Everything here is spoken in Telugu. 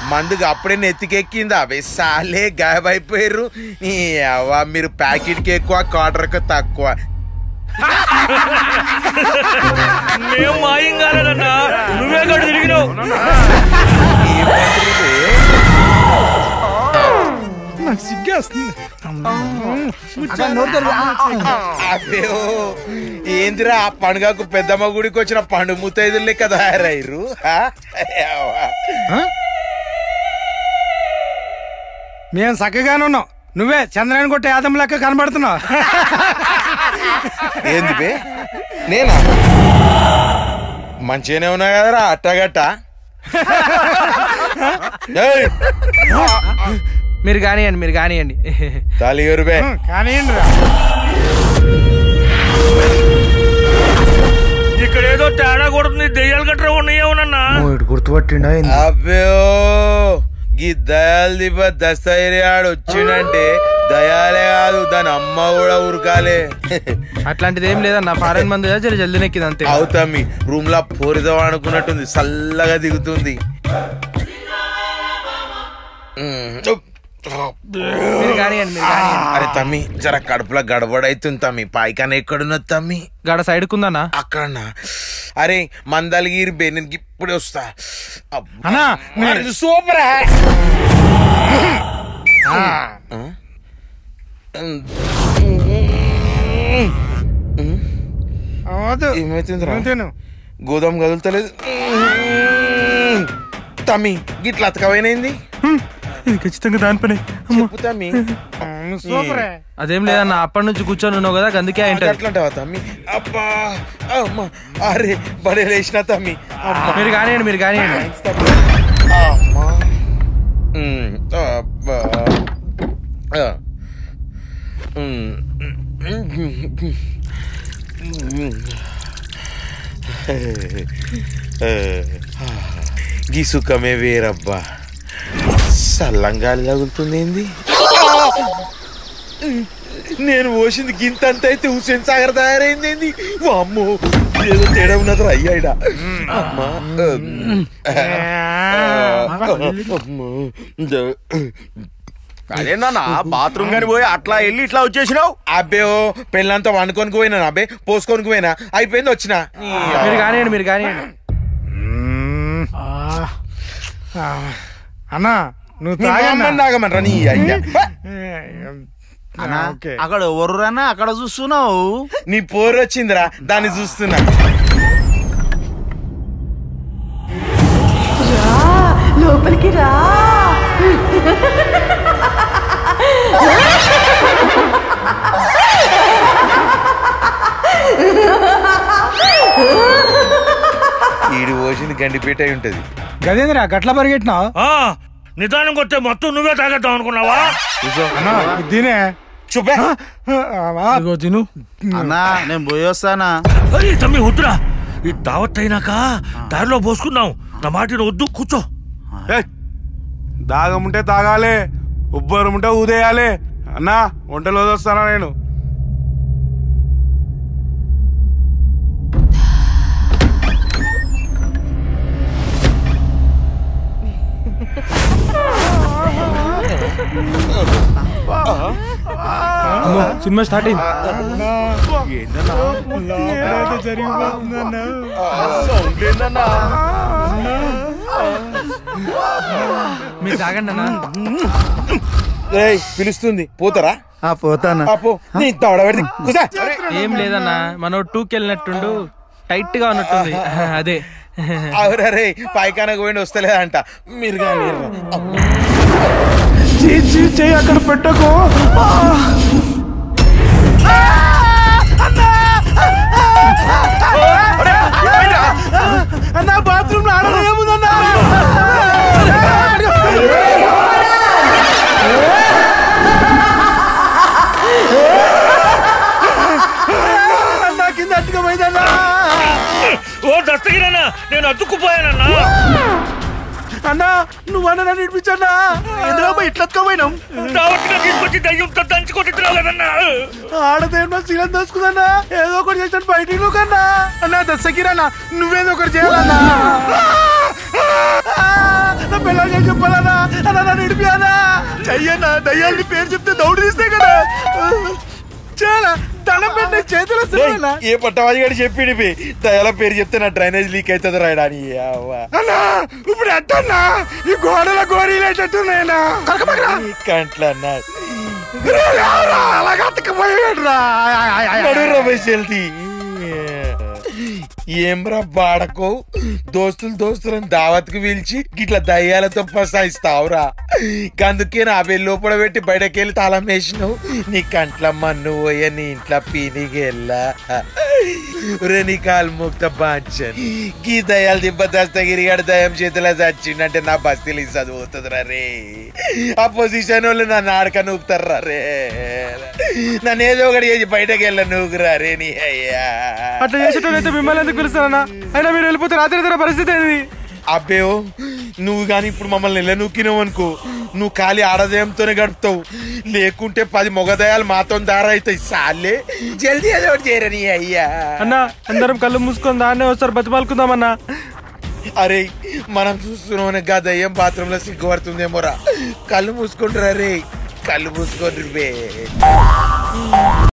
మందుకు అప్పుడే నెత్తికెక్కింది అవి సాలే గాయబైపోయారు ఈ అవ్వ మీరు ప్యాకెట్కి ఎక్కువ క్వార్టర్కి తక్కువ మేము మాయం కాలేదన్నా నువ్వే గడు తిరిగినావు ఈ మందులు ఇవి. నాకు సిగ్గేస్తుంది అబ్బే ఓ, ఏందిరా ఆ పండుగకు పెద్దమ్మ గుడికి వచ్చిన పండు ముత్తైదులు లెక్క తయారయ్యారు ఆ? అవ్వ. మేము చక్కగానే ఉన్నాం నువ్వే చంద్రాయన కొట్టే యాదం లెక్క కనబడుతున్నావు ఏంది బే నేనా మంచిగానే ఉన్నా కదరా అట్టగట్ట ఏయ్, మీరు కానివ్వండి మీరు కానివ్వండి తాలిగారు బే కానీ ఇక్కడ ఏదో తేడా కొడుతుంది దెయ్యాలు గట్రా ఉన్నాయేమోనన్నా గుర్తుపట్టిండా అబ్బే గీ దయాల్ దిబ్బ దస్తైర్యాడు వచ్చిండంటే దయాలే కాదు దాని అమ్మ కూడా ఉరకాలే అట్లాంటిది ఏం లేదన్న ఫారెన్ మంది జర జల్దీ నెక్కింది అంతే అవుతామి రూమ్ లో పోరిదాం అనుకున్నట్టుంది చల్లగా దిగుతుంది ఉమ్, ఉప్. మీరు కానివ్వండి మీరు కానివ్వండి అరే తమ్మి జర కడుపులో గడబడైతుంది తమ్మి పాయికాన ఎక్కడున్నది తమ్మి గడ సైడ్ కుందన్నా అక్కడనా అరే మందలగిరి బే నేను ఇప్పుడే వస్తా అబ్బా. అన్నా అరే, ఇది సూపర్ ఆ? అవదు ఏమైతుందిరా తిను గోదాం కదులుతలేదు తమ్మి గిట్ల అతకమైనది ఇది ఖచ్చితంగా దాని పని చెప్పు తమ్మి సూపరే అదేం లేదన్న అప్పటి నుంచి కూర్చొని ఉన్నావు కదా అందుకే అయింటది అట్లంటావా తమ్మి అబ్బా అమ్మా అరే బడే లేచిన తమ్మి అమ్మా మీరు కానివ్వండి మీరు కానివ్వండి థాంక్స్ తమ్మి అమ్మా ఉమ్, అబ్బా ఆ. ఉమ్, గీ సుఖమే వేరబ్బా సల్లంగాలి తగులుతుంది ఏంది నేను పోసింది గింత అంత అయితే హుసేన్ సాగర్ తయారైంది ఏంది అమ్మో ఏదో తేడా ఉన్నది అయ్యాడా అమ్మా అమ్మో. అదేనా బాత్రూమ్ గాని పోయి అట్లా వెళ్ళి ఇట్లా వచ్చేసినావు అబ్బే ఓ పెళ్ళంతా వండుకొని పోయినా అబ్బే పోసుకొని పోయినా అయిపోయింది వచ్చిన మీరు కానివ్వండి మీరు కానివ్వండి అన్నా నువ్వు తాగన్నా తాగమనరా నీ అయ్యా అన్నా, ఓకే అక్కడ ఎవరురన్నా అక్కడ చూస్తున్నావు నీ పోరు వచ్చిందిరా దాన్ని చూస్తున్నా లోపలికి రా ఈడు పోసింది గండిపేట అయి ఉంటది గదేంద్రా గట్ల పరిగెట్టినావు ఆ, నిదానం కొట్టే మొత్తం నువ్వే తాగేద్దాం అనుకున్నావా అన్నా దీనే చూపే ఇదిగో తిను అన్నా నేను పోయొస్తానా అరే తమ్మి వద్దురా ఈ దావత్ అయినాక దారిలో పోసుకుందాం నా మాట వద్దు కూర్చో దాగముంటే తాగాలి ఉబ్బరముంటే ఊదేయాలి అన్నా వంటలో వస్తానా నేను అమ్మో, సినిమా స్టార్ట్ అయింది మీరు తాగండి అన్న ఏయ్ పిలుస్తుంది పోతారా పోతానా ఆ, పో నీ దవడ పెడితే కుసా ఏం లేదన్న మన టూకి వెళ్ళినట్టుండు టైట్ గా ఉన్నట్టుంది అదే అవురే పైకానకు పోయిండి వస్తలేదంట మీరు కానీ చెయ్యి అక్కడ పెట్టకు అన్నా బాత్రూమ్ లో ఆడడం ఏముందన్నా అన్నా కింద అట్టుగా పోయిందన్నా ఓ దస్తగిరన్నా నేను అతుక్కుపోయానన్నా అన్నా నువ్వన్నా నన్ను ఇడిపించన్నా ఎందుకమ్మా ఇట్లా పోయినాం దావత్గా తీసుకొచ్చి దయ్యంతో దంచుకొట్టిద్దావు కదన్నా ఆడదేమో శీలం దోసుకుందన్నా ఏదో ఒకటి చేసాను బయటికి నువ్వు కన్నా అన్నా దశకిరన్నా నువ్వేదో ఒకటి చేయాలన్నా నా పిల్లలు చెప్పాలన్నా అన్న నన్ను ఇడిపియానా చెయ్యన్నా దయ్యాలని పేరు చెప్తే దౌడు తీస్తే కదా చాలా దండం పెట్టే చేతులు వస్తున్నాయన్నా. ఏ పట్టవాజి గారు చెప్పిండు బే దయాల పేరు చెప్తే నా డ్రైనేజ్ లీక్ అవుతుంది రాయడా అని అవ్వ. అన్నా ఇప్పుడు ఎట్టన్నా ఈ గోడల గోరీలేటట్టున్నాయనా ఈ కంట్లన్నా అలాగ అతకపోయాడురా నడురా బయలుదేరి ఏం రా బాడకో దోస్తులు దోస్తులను దావత్కు పిలిచి గిట్ల దయ్యాలతో పసాయిస్తావురా అందుకే నా వెళ్ళి లోపల పెట్టి బయటకెళ్ళి తాళం వేసినావు నీ కంట్ల మన్ను పోయే నీ ఇంట్లో పీనిగెల్లా రే నీ కాలు ముక్త బాంచన్ గీ దయాలు దిబ్బ దస్తగిరిగాడు దయం చేతిలో చచ్చిండంటే నా బస్తీలు చదువుతుంది రే ఆ పొజిషన్ వాళ్ళు నన్ను ఆడక నూపుతారా రే నన్ను ఏదో ఒకటి చేసి బయటకు వెళ్ళ నూకురా రే నీ అయ్యా అట్లా చేసేటోళ్ళైతే మిమ్మల్ని ఎందుకు పిలుస్తారన్నా అయినా మీరు వెళ్ళిపోతే రాత్రి తర పరిస్థితి ఏంది అబ్బేవో నువ్వు కానీ ఇప్పుడు మమ్మల్ని నెల నూకినావు అనుకో నువ్వు ఖాళీ ఆడదయంతోనే గడుపుతావు లేకుంటే పది మొగదయాలు మాతో దారైతాయి సాలే జల్దీ ఏదో ఒకటి చేయరని అయ్యా అన్నా అందరం కళ్ళు మూసుకొని దాన్నే వస్తారు బతిమాలుకుందామన్నా అరే మనం చూస్తున్నాం గా దయ్యం బాత్రూమ్ లో సిగ్గుపడుతుందేమోరా కళ్ళు మూసుకుంటారా రే కళ్ళు మూసుకుంటారు బే